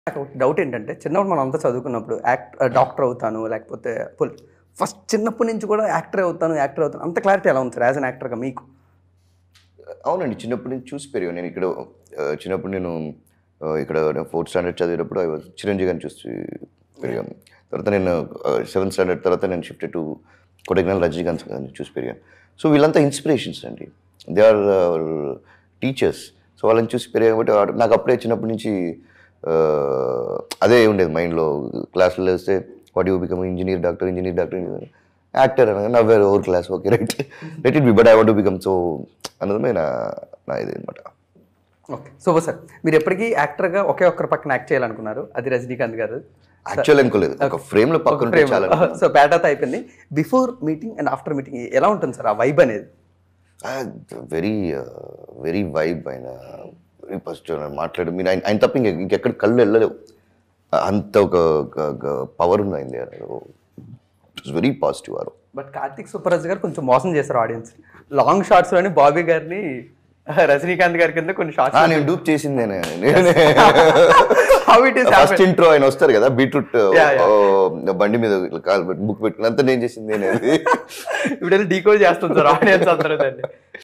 నాకు ఒక డౌట్ ఏంటంటే చిన్నప్పుడు మనం అంతా చదువుకున్నప్పుడు యాక్ట్ డాక్టర్ అవుతాను లేకపోతే ఫస్ట్ చిన్నప్పటి నుంచి కూడా యాక్టర్ అవుతాను యాక్టర్ అవుతాను అంత క్లారిటీ ఎలా ఉంది సార్ యాజ్ అన్ యాక్టర్గా మీకు అవునండి చిన్నప్పటి నుంచి చూసి పెరిగాను నేను ఇక్కడ ఆ, చిన్నప్పుడు నేను ఆ, ఇక్కడ ఫోర్త్ స్టాండర్డ్ చదివేటప్పుడు I was చిరంజీవి గారిని చూసి పెరిగాను తర్వాత నేను సెవెంత్ స్టాండర్డ్ తర్వాత నేను షిఫ్ట్ టు కొడగినల్ రజనీకాంత్ గారిని చూసి పెరిగాను సో వీళ్ళంతా ఇన్స్పిరేషన్స్ అండి దే ఆర్ టీచర్స్ సో వాళ్ళని చూసి పెరిగాను కాబట్టి వాడు- నాకు అప్పుడే చిన్నప్పటి నుంచి ఆ, అదే ఉండేది మైండ్లో క్లాసులో వస్తే what you become engineer doctor engineer doctor actor అనగా నవ్వారు over class okay right let it be but I want become so అన్నది నా నా ఇది అనమాట ఓకే సూపర్ సార్ మీరు ఎప్పటికీ యాక్టర్గా ఒకే ఒక్కరి పక్కన యాక్ట్ చేయాలనుకున్నారు అది రజనీకాంత్ గారు యాక్చువల్ అనుకోలేదు ఒక ఫ్రేమ్ లో పక్కన ఉంటే చాలా సో పేటతో అయిపోయింది before meeting and after meeting ఎలా ఉంటుంది సార్ ఆ వైబ్ అనేది వెరీ వెరీ వైబ్ ఆయన వెరీ పాజిటివ్ మాట్లాడు మీరు ఆయన ఆయన తప్ప ఇంక ఇంకెక్కడ కళ్ళు వెళ్ళలేవు అంత ఒక పవర్ ఉంది ఆయన ఇట్స్ వెరీ పాజిటివ్ ఆరు బట్ కార్తిక్ సుబ్బరాజ్ గారు కొంచెం మోసం చేశారు ఆడియన్స్ లాంగ్ షార్ట్స్ లోని బాబీ గారిని రజనీకాంత్ గారి కింద కొన్ని ఆ, షార్ట్స్ నేను డూప్ చేసిందే నేనే how it is first intro ఆయన వస్తారు కదా బీట్రూట్ Yeah, yeah. బండి మీద ఇట్లా కాలు పెట్టి బుక్ పెట్టుకుని అంతా నేను చేసింది నేను ఇప్పుడు డీకోడ్ చేస్తుంది సార్ ఆడియన్స్ అందరూ దాన్ని